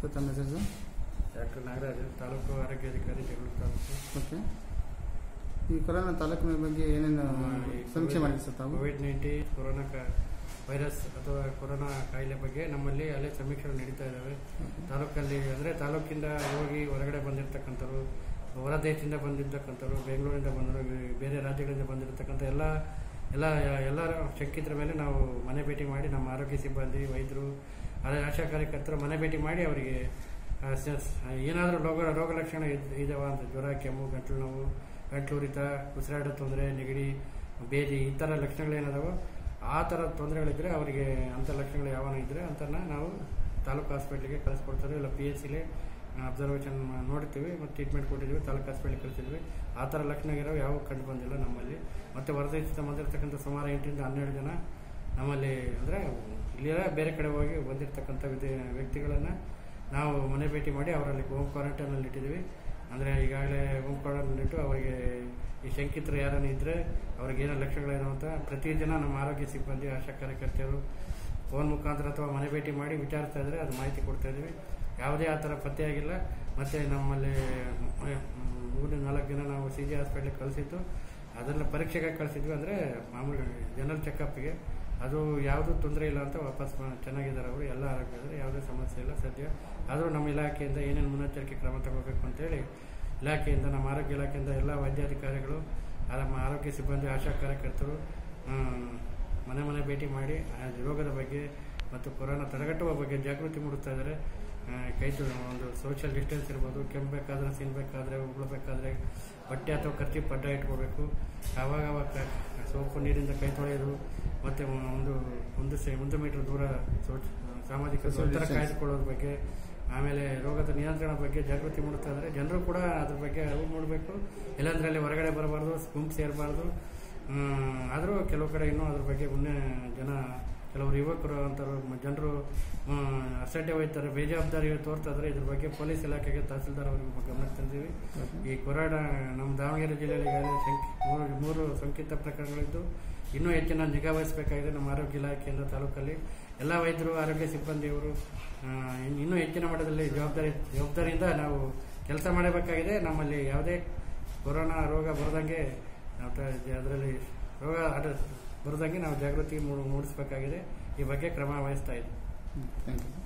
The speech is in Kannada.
ಸರ್ ತಮ್ಮ ಹೆಸರು ಸರ್ ಡಾಕ್ಟರ್ ನಾಗರಾಜ್ ತಾಲೂಕು ಆರೋಗ್ಯಾಧಿಕಾರಿ ಜಗಳೂರು ತಾಲೂಕು ಓಕೆ ಈ ಕೊರೋನಾ ತಾಲೂಕಿನ ಬಗ್ಗೆ ಏನೇನು ಸಮೀಕ್ಷೆ ಮಾಡಿರಿ ಸರ್ ತಾವು ಕೋವಿಡ್ ನೈನ್ಟೀನ್ ಕೊರೋನಾ ಕ- ವೈರಸ್ ಅಥವಾ ಕೊರೋನಾ ಕಾಯಿಲೆ ಬಗ್ಗೆ ನಮ್ಮಲ್ಲಿ ಅಲ್ಲೇ ಸಮೀಕ್ಷೆಗಳು ನಡೀತಾ ಇದ್ದಾವೆ ತಾಲೂಕಲ್ಲಿ ಅಂದರೆ ತಾಲೂಕಿಂದ ಹೋಗಿ ಹೊರಗಡೆ ಬಂದಿರತಕ್ಕಂಥವ್ರು ಹೊರ ದೇಶದಿಂದ ಬಂದಿರ್ತಕ್ಕಂಥವ್ರು ಬೆಂಗಳೂರಿಂದ ಬಂದರು ಬೇರೆ ರಾಜ್ಯಗಳಿಂದ ಬಂದಿರತಕ್ಕಂಥ ಎಲ್ಲ ಎಲ್ಲ ಎಲ್ಲ ಶಂಕಿತರ ಮೇಲೆ ನಾವು ಮನೆ ಭೇಟಿ ಮಾಡಿ ನಮ್ಮ ಆರೋಗ್ಯ ಸಿಬ್ಬಂದಿ ವೈದ್ಯರು ಅದೇ ಆಶಾ ಕಾರ್ಯಕರ್ತರು ಮನೆ ಭೇಟಿ ಮಾಡಿ ಅವರಿಗೆ ಏನಾದರೂ ರೋಗ ರೋಗ ಲಕ್ಷಣ ಇದ್- ಇದಾವ ಅಂತ ಜ್ವರ ಕೆಮ್ಮು ಗಂಟಲು ನೋವು ಗಂಟಲು ಉರಿತ ಉಸಿರಾಟ ತೊಂದರೆ ನೆಗಡಿ ಬೇದಿ ಈ ಥರ ಲಕ್ಷಣಗಳೇನದಾವೋ ಆ ಥರ ತೊಂದರೆಗಳಿದ್ರೆ ಅವರಿಗೆ ಅಂಥ ಲಕ್ಷಣಗಳು ಯಾವನ ಇದ್ದರೆ ಅಂತನ್ನ ನಾವು ತಾಲೂಕು ಹಾಸ್ಪಿಟ್ಲಿಗೆ ಕಳಿಸ್ಕೊಡ್ತಾರೆ ಇಲ್ಲ ಪಿ ಎಚ್ ಸಿಲಿ ಅಬ್ಸರ್ವೇಷನ್ ನೋಡ್ತೀವಿ ಮತ್ತು ಟ್ರೀಟ್ಮೆಂಟ್ ಕೊಟ್ಟಿದ್ದೀವಿ ತಾಲೂಕು ಹಾಸ್ಪಿಟ್ಲಿಗೆ ಕಳಿಸಿದ್ವಿ ಆ ಥರ ಲಕ್ಷಣ ಇರೋ ಯಾವ ಕಂಡು ಬಂದಿಲ್ಲ ನಮ್ಮಲ್ಲಿ ಮತ್ತು ಹೊರದೇಶದಿಂದ ಬಂದಿರತಕ್ಕಂಥ ಸುಮಾರು ಎಂಟರಿಂದ ಹನ್ನೆರಡು ಜನ ನಮ್ಮಲ್ಲಿ ಅಂದರೆ ಇಲ್ಲಿರ ಬೇರೆ ಕಡೆ ಹೋಗಿ ಬಂದಿರತಕ್ಕಂಥ ವಿದ್ಯ ವ್ಯಕ್ತಿಗಳನ್ನು ನಾವು ಮನೆ ಭೇಟಿ ಮಾಡಿ ಅವರಲ್ಲಿ ಹೋಮ್ ಕ್ವಾರಂಟೈನಲ್ಲಿ ಇಟ್ಟಿದ್ದೀವಿ ಅಂದರೆ ಈಗಾಗಲೇ ಹೋಮ್ ಕ್ವಾರಂಟೈನ್ ಇಟ್ಟು ಅವರಿಗೆ ಈ ಶಂಕಿತರು ಯಾರನ್ನ ಇದ್ದರೆ ಅವ್ರಿಗೆ ಏನೋ ಲಕ್ಷಣಗಳೇನು ಅಂತ ಪ್ರತಿದಿನ ನಮ್ಮ ಆರೋಗ್ಯ ಸಿಬ್ಬಂದಿ ಆಶಾ ಕಾರ್ಯಕರ್ತೆಯರು ಫೋನ್ ಮುಖಾಂತರ ಅಥವಾ ಮನೆ ಭೇಟಿ ಮಾಡಿ ವಿಚಾರಿಸ್ತಾ ಇದ್ರೆ ಅದು ಮಾಹಿತಿ ಕೊಡ್ತಾ ಇದ್ದೀವಿ ಯಾವುದೇ ಆ ಥರ ಪತ್ತೆಯಾಗಿಲ್ಲ ಮತ್ತು ನಮ್ಮಲ್ಲಿ ಮೂರು ನಾಲ್ಕು ಜನ ನಾವು ಸಿ ಜಿ ಹಾಸ್ಪಿಟ್ಲಿಗೆ ಕಳಿಸಿದ್ದು ಅದನ್ನು ಪರೀಕ್ಷೆಗೆ ಕಳಿಸಿದ್ವಿ ಅಂದರೆ ಮಾಮೂಲಿ ಜನರಲ್ ಚೆಕಪ್ಗೆ ಅದು ಯಾವುದೂ ತೊಂದರೆ ಇಲ್ಲ ಅಂತ ವಾಪಸ್ ಮ- ಚೆನ್ನಾಗಿದ್ದಾರೆ ಅವರು ಎಲ್ಲ ಆರೋಗ್ಯ ಇದ್ದಾರೆ ಯಾವುದೇ ಸಮಸ್ಯೆ ಇಲ್ಲ ಸದ್ಯ ಆದರೂ ನಮ್ಮ ಇಲಾಖೆಯಿಂದ ಏನೇನು ಮುನ್ನೆಚ್ಚರಿಕೆ ಕ್ರಮ ತಗೋಬೇಕು ಅಂತೇಳಿ ಇಲಾಖೆಯಿಂದ ನಮ್ಮ ಆರೋಗ್ಯ ಇಲಾಖೆಯಿಂದ ಎಲ್ಲ ವೈದ್ಯಾಧಿಕಾರಿಗಳು ಆ ನಮ್ಮ ಆರೋಗ್ಯ ಸಿಬ್ಬಂದಿ ಆಶಾ ಕಾರ್ಯಕರ್ತರು ಆ, ಮನೆ ಮನೆ ಭೇಟಿ ಮಾಡಿ ಆ ರೋಗದ ಬಗ್ಗೆ ಮತ್ತು ಕೊರೋನಾ ತಡೆಗಟ್ಟುವ ಬಗ್ಗೆ ಜಾಗೃತಿ ಮೂಡಿಸ್ತಾ ಇದ್ದಾರೆ ಆ, ಕೈ ತೊಳೆ ಒಂದು ಸೋಷಿಯಲ್ ಡಿಸ್ಟೆನ್ಸ್ ಇರ್ಬೋದು ಕೆಮ್ಮಬೇಕಾದ್ರೆ ಸಿನ್ಬೇಕಾದ್ರೆ ಉಗುಳಬೇಕಾದ್ರೆ ಬಟ್ಟೆ ಅಥವಾ ಖರ್ಚಿ ಪಡ್ಡ ಇಟ್ಕೋಬೇಕು ಆವಾಗ ಅವಾಗ ಸೋಪು ನೀರಿಂದ ಕೈ ತೊಳೆಯೋದು ಮತ್ತು ಒಂದು ಒಂದು ಸೆ ಒಂದು ಮೀಟರ್ ದೂರ ಶೌಚ ಸಾಮಾಜಿಕ Social ಅಂತರ distance. ಕಾಯ್ದುಕೊಳ್ಳೋದ್ರ ಬಗ್ಗೆ ಆಮೇಲೆ ರೋಗದ ನಿಯಂತ್ರಣ ಬಗ್ಗೆ ಜಾಗೃತಿ ಮೂಡಿಸ್ತಾ ಇದ್ದಾರೆ ಜನರು ಕೂಡ ಅದ್ರ ಬಗ್ಗೆ ಅರಿವು ಮೂಡಬೇಕು ಇಲ್ಲಾಂದ್ರೆ ಅಲ್ಲಿ ಹೊರಗಡೆ ಬರಬಾರ್ದು ಗುಂಪು ಸೇರಬಾರ್ದು ಆದರೂ ಕೆಲವು ಕಡೆ ಇನ್ನೂ ಅದ್ರ ಬಗ್ಗೆ ಮುನ್ನೆ ಜನ ಕೆಲವರು ಯುವಕರು ಅಂತಾರೆ ಜನರು ಅಸಡ್ಡೆ ಹೋಯ್ತಾರೆ ಬೇಜವಾಬ್ದಾರಿ ತೋರ್ತಾ ಇದ್ದಾರೆ ಇದ್ರ ಬಗ್ಗೆ ಪೊಲೀಸ್ ಇಲಾಖೆಗೆ ತಹಸೀಲ್ದಾರ್ ಅವರಿಗೆ ಗಮನಕ್ಕೆ ತಂದೀವಿ ಈ ಕೊರೋನಾ ನಮ್ಮ ದಾವಣಗೆರೆ ಜಿಲ್ಲೆಯಲ್ಲಿ ಈಗಾಗಲೇ ಶಂಕಿ ಮೂರು ಮೂರು ಸೋಂಕಿತ ಪ್ರಕರಣಗಳಿದ್ದು ಇನ್ನೂ ಹೆಚ್ಚಿನ ನಿಗಾ ವಹಿಸಬೇಕಾಗಿದೆ ನಮ್ಮ ಆರೋಗ್ಯ ಇಲಾಖೆಯಿಂದ ತಾಲೂಕಲ್ಲಿ ಎಲ್ಲ ವೈದ್ಯರು ಆರೋಗ್ಯ ಸಿಬ್ಬಂದಿಯವರು ಆ, ಇನ್- ಇನ್ನೂ ಹೆಚ್ಚಿನ ಮಟ್ಟದಲ್ಲಿ ಜವಾಬ್ದಾರಿ ಜವಾಬ್ದಾರಿಯಿಂದ ನಾವು ಕೆಲಸ ಮಾಡಬೇಕಾಗಿದೆ ನಮ್ಮಲ್ಲಿ ಯಾವುದೇ ಕೊರೋನಾ ರೋಗ ಬರದಂಗೆ ನಾವು ಅದರಲ್ಲಿ ರೋಗ ಅಡ- ಬರದಂಗೆ ನಾವು ಜಾಗೃತಿ ಮೂಡ್- ಮೂಡಿಸಬೇಕಾಗಿದೆ ಈ ಬಗ್ಗೆ ಕ್ರಮ ವಹಿಸ್ತಾ ಇದ್ದೀವಿ ಥ್ಯಾಂಕ್ ಯು